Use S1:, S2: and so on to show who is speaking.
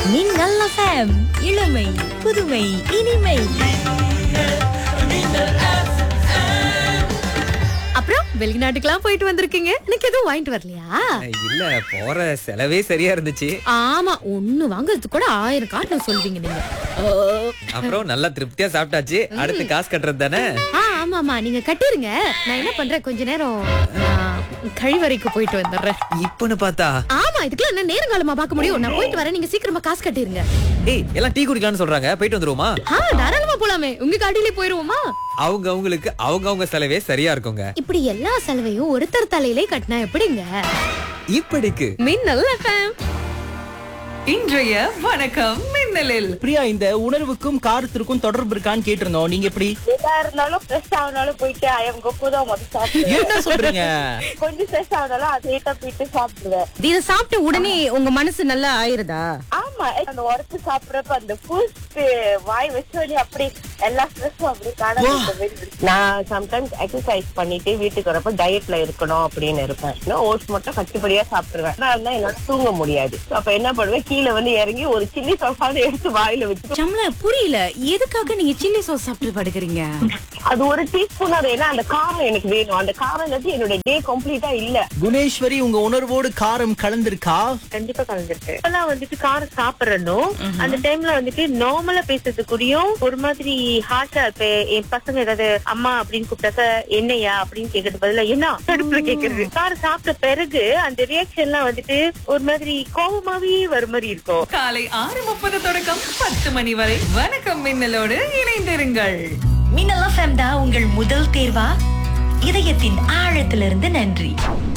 S1: மின்னல் எஃப்எம் இளமை புதுமை இனிமை அப்புறம் வெளிநாட்டுக்கெல்லாம் போயிட்டு வந்திருக்கீங்க எனக்கு எதுவும் வாங்கிட்டு வரலையா
S2: இல்ல போற செலவே சரியா இருந்துச்சு
S1: ஆமா ஒண்ணு வாங்குறதுக்கு கூட ஆயிரம் காட்டணும் சொல்வீங்க நீங்க ஓ.
S2: அப்புறம் நல்லா திருப்தியா சாப்பிட்டாச்சு அடுத்து காசு கட்டுறது தானே
S1: ஆ ஆமாமா நீங்க கட்டிருங்க நான் என்ன பண்றேன் கொஞ்ச நேரம் ஆ, கழிவறைக்கு போயிட்டு வந்துடுறேன்
S2: இப்பன்னு பார்த்தா
S1: ஆமா இதுக்கெல்லாம் என்ன நேரங்காலமா பார்க்க முடியும் நான் போயிட்டு வரேன் நீங்க சீக்கிரமா காசு கட்டிருங்க
S2: ஏய் எல்லாம் டீ குடிக்கலாம்னு சொல்றாங்க போயிட்டு வந்துருவோமா
S1: ஆ தாராளமா போலாமே உங்க காட்டிலே போயிருவோமா
S2: அவங்க அவங்களுக்கு அவங்க அவங்க செலவே சரியா இருக்குங்க
S1: இப்படி எல்லா செலவையும் ஒருத்தர் தலையிலே கட்டினா எப்படிங்க
S2: இப்படிக்கு
S1: மின்னல் எஃப்எம்
S3: இன்றைய வணக்கம் மின்னலில்
S4: பிரியா இந்த உணர்வுக்கும் காரத்திற்கும் தொடர்பு இருக்கான்னு கேட்டிருந்தோம் நீங்க எப்படி
S5: எதா இருந்தாலும் ஃப்ரெஷ் ஆனாலும் போயிட்டு ஐயம் கொப்பு தான் முதல் சாப்பிடுவேன்
S4: என்ன சொல்றீங்க
S5: கொஞ்சம் ஃப்ரெஷ் ஆனாலும் அதே தான் போயிட்டு சாப்பிடுவேன்
S6: இத சாப்பிட்ட உடனே உங்க மனசு நல்லா ஆயிருதா
S5: ஆமா அந்த உரத்து சாப்பிடுறப்ப அந்த ஃபுல் வாய் வச்சோடனே அப்படி எல்லா ஸ்ட்ரெஸ்ஸும் அப்படி காணாம நான் சம்டைம்ஸ் எக்ஸசைஸ் பண்ணிட்டு வீட்டுக்கு வரப்ப டயட்ல இருக்கணும் அப்படின்னு இருப்பேன் ஓட்ஸ் மட்டும் கட்டுப்படியா சாப்பிடுவேன் நான் தான் என்னால தூங்க முடியாது So, அப்ப என்ன பண்ணுவேன் கீழே வந்து இறங்கி ஒரு சில்லி சாப்பாடு எடுத்து வாயில வச்சு
S6: சம்ல புரியல எதுக்காக நீங்க சில்லி சாஸ் சாப்பிட்டு படுக்கிறீங்க
S5: அது ஒரு டீஸ்பூன் அது ஏன்னா அந்த காரம் எனக்கு வேணும் அந்த காரம் இல்லாட்டி என்னோட டே கம்ப்ளீட்டா இல்ல
S4: குணேஸ்வரி உங்க உணர்வோடு காரம் கலந்திருக்கா
S5: கண்டிப்பா கலந்துருக்கு இப்பெல்லாம் வந்துட்டு காரம் சாப்பிடணும் அந்த டைம்ல வந்துட்டு நார்மலா பேசுறதுக்குரியும் ஒரு மாதிரி ஹார்ஷா இப்ப என் பசங்க ஏதாவது அம்மா அப்படின்னு கூப்பிட்டாக்க என்னையா அப்படின்னு கேக்குறது பதிலா என்ன அடுப்புல கேக்குறது காரம் சாப்பிட்ட பிறகு அந்த ரியாக்ஷன் எல்லாம் வந்துட்டு ஒரு மாதிரி கோபமாவே வர மாதிரி இருக்கும்
S3: காலை ஆறு முப்பது தொடக்கம் பத்து மணி வரை வணக்கம் மின்னலோடு இணைந்திருங்கள்
S7: மின்னல் எஃப்எம் தான் உங்கள் முதல் தேர்வா இதயத்தின் ஆழத்திலிருந்து நன்றி